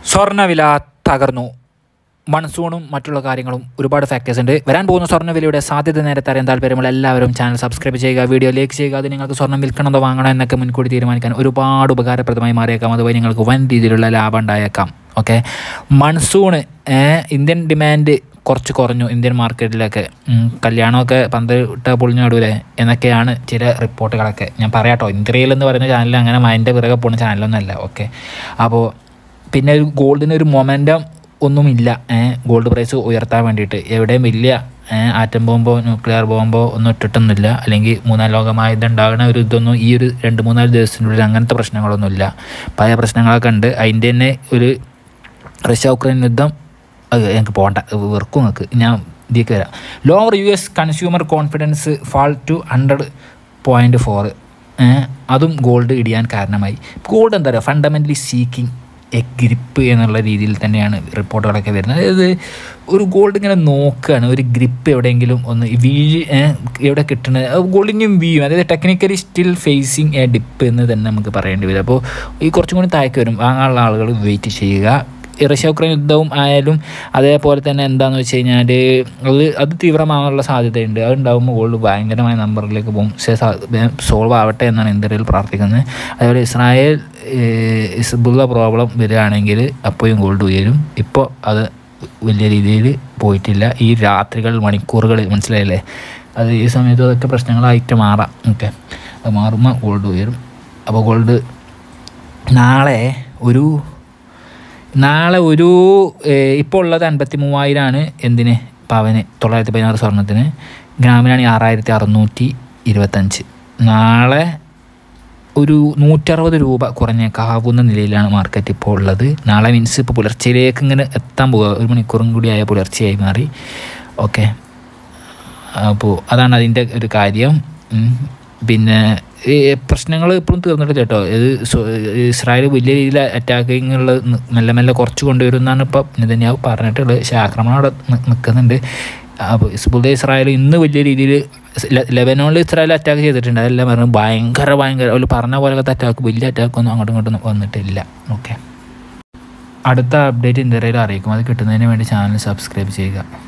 സ്വർണ്ണവില തകർന്നു മൺസൂണും മറ്റുള്ള കാര്യങ്ങളും ഒരുപാട് ഫാക്ടേഴ്സ് ഉണ്ട് വരാൻ പോകുന്ന സ്വർണ്ണവിലയുടെ സാധ്യത നേരത്തെ അറിയാൻ താല്പര്യമുള്ള എല്ലാവരും ചാനൽ സബ്സ്ക്രൈബ് ചെയ്യുക വീഡിയോ ലൈക്ക് ചെയ്യുക അത് നിങ്ങൾക്ക് സ്വർണ്ണം വിൽക്കണമെന്നോ വാങ്ങണോ എന്നൊക്കെ മുൻകൂട്ടി തീരുമാനിക്കാൻ ഒരുപാട് ഉപകാരപ്രദമായി മാറിയേക്കാം അതുവഴി നിങ്ങൾക്ക് വൻ രീതിയിലുള്ള ലാഭം ഉണ്ടായേക്കാം ഓക്കെ മൺസൂണ് ഇന്ത്യൻ ഡിമാൻഡ് കുറച്ച് കുറഞ്ഞു ഇന്ത്യൻ മാർക്കറ്റിലൊക്കെ ഉം, കല്യാണമൊക്കെ പന്തിട്ട പൊളിഞ്ഞു നടുവിലെ എന്നൊക്കെയാണ് ചില റിപ്പോർട്ടുകളൊക്കെ ഞാൻ പറയാട്ടോ ഇന്ത്യയിൽ എന്ന് പറയുന്ന ചാനൽ അങ്ങനെ മൈൻഡ് പിറകെ പോകുന്ന ചാനലൊന്നുമല്ല ഓക്കെ അപ്പോൾ പിന്നെ ഒരു ഗോൾഡിന് ഒരു മൊമെൻറ്റം ഒന്നുമില്ല ഗോൾഡ് പ്രൈസ് ഉയർത്താൻ വേണ്ടിയിട്ട് എവിടെയും വലിയ ആറ്റം ബോംബോ ന്യൂക്ലിയർ ബോംബോ ഒന്നും ഇട്ടിട്ടൊന്നുമില്ല അല്ലെങ്കിൽ മൂന്നാം ലോകമായുധം ഉണ്ടാകുന്ന ഒരു ഇതൊന്നും ഈ ഒരു രണ്ട് മൂന്നാല് ദിവസത്തിനുള്ളിൽ അങ്ങനത്തെ പ്രശ്നങ്ങളൊന്നുമില്ല പല പ്രശ്നങ്ങളൊക്കെ ഉണ്ട് അതിൻ്റെ തന്നെ ഒരു റഷ്യ ഉക്രൈൻ യുദ്ധം അത് എനിക്ക് പോകണ്ട വെറുക്കും നിങ്ങൾക്ക് ഞാൻ ഇതിലേക്ക് വരാം lower U S consumer confidence fall to hundred point four അതും ഗോൾഡ് ഇടിയാൻ കാരണമായി ഗോൾഡ് എന്താ പറയുക ഫണ്ടമെൻ്റലി സീക്കിംഗ് എ ഗ്രിപ്പ് എന്നുള്ള രീതിയിൽ തന്നെയാണ് റിപ്പോർട്ടുകളൊക്കെ വരുന്നത് അതായത് ഒരു ഗോൾഡ് ഇങ്ങനെ നോക്കുകയാണ് ഒരു ഗ്രിപ്പ് എവിടെയെങ്കിലും ഒന്ന് വീഴ് ഏ, എവിടെ കിട്ടുന്നത് ഗോൾഡിനും വീഴും അതായത് technically still facing a dip എന്ന് തന്നെ നമുക്ക് പറയേണ്ടി വരും അപ്പോൾ ഈ കുറച്ചും കൂടി താഴേക്ക് വരും വാങ്ങാനുള്ള ആളുകൾ വെയിറ്റ് ചെയ്യുക ഈ റഷ്യ ഉക്രൈൻ യുദ്ധവും ആയാലും അതേപോലെ തന്നെ എന്താണെന്ന് വെച്ച് കഴിഞ്ഞാൽ അത് അത് തീവ്രമാകാനുള്ള സാധ്യതയുണ്ട് അത് ഉണ്ടാകുമ്പോൾ ഗോൾഡ് ഭയങ്കരമായ നമ്പറിലേക്ക് പോകും പക്ഷേ സോൾവ് ആവട്ടെ എന്നാണ് ഇന്ത്യയിൽ പ്രാർത്ഥിക്കുന്നത് അതേപോലെ ഇസ്രായേൽ ഇസ്ബുള്ള പ്രോബ്ലം വരികയാണെങ്കിൽ അപ്പോഴും ഗോൾഡ് ഉയരും ഇപ്പോൾ അത് വലിയ രീതിയിൽ പോയിട്ടില്ല ഈ രാത്രികൾ മണിക്കൂറുകൾ മനസ്സിലായില്ലേ അത് ഈ സമയത്ത് അതൊക്കെ പ്രശ്നങ്ങളായിട്ട് മാറാം ഓക്കെ അത് മാറുമ്പോൾ ഗോൾഡ് ഉയരും അപ്പോൾ ഗോൾഡ് നാളെ ഒരു നാളെ ഒരു ഏഹ്, ഇപ്പോൾ ഉള്ളത് അൻപത്തി മൂവായിരമാണ് എന്തിന് പവന് തൊള്ളായിരത്തി പതിനാറ് സ്വർണത്തിന് ഗ്രാമിനാണെങ്കിൽ ആറായിരത്തി അറുന്നൂറ്റി ഇരുപത്തഞ്ച് നാളെ ഒരു നൂറ്ററുപത് രൂപ കുറഞ്ഞേക്കാവുന്ന നിലയിലാണ് മാർക്കറ്റ് ഇപ്പോൾ ഉള്ളത് നാളെ മീൻസ് ഇപ്പോൾ പുലർച്ചയിലേക്ക് ഇങ്ങനെ എത്താൻ പോകുക ഒരു മണിക്കൂറും കൂടി ആയ പുലർച്ചയായി മാറി ഓക്കെ അപ്പോൾ അതാണ് അതിൻ്റെ ഒരു കാര്യം ഉം. പിന്നെ പ്രശ്നങ്ങൾ ഇപ്പോഴും തീർന്നിട്ടില്ല കേട്ടോ ഇത് സോ- ഇസ്രായേൽ വലിയ രീതിയിൽ അറ്റാക്കിങ് ഉള്ളത് ന- മെല്ലെ മെല്ലെ കുറച്ച് കൊണ്ടുവരും എന്നാണ് ഇപ്പോൾ നെതന്യാഹു പറഞ്ഞിട്ടുള്ളത് പക്ഷേ ആക്രമണം അവിടെ നി- നിൽക്കുന്നുണ്ട് അപ്പോൾ ഇസ്ബുദ് ഇസ്രായേൽ ഇന്ന് വലിയ രീതിയിൽ ലെബനോണിൽ ഇസ്രായേൽ അറ്റാക്ക് ചെയ്തിട്ടുണ്ട് അതെല്ലാം പറഞ്ഞു ഭയങ്കര ഭയങ്കര അവർ പറഞ്ഞ പോലത്തെ അറ്റാക്ക് വലിയ അറ്റാക്കൊന്നും അങ്ങോട്ടും ഇങ്ങോട്ടും വന്നിട്ടില്ല ഓക്കെ അടുത്ത അപ്ഡേറ്റ് ഇന്ത്യയിൽ അറിയിക്കും അത് കിട്ടുന്നതിന് വേണ്ടി ചാനൽ സബ്സ്ക്രൈബ് ചെയ്യുക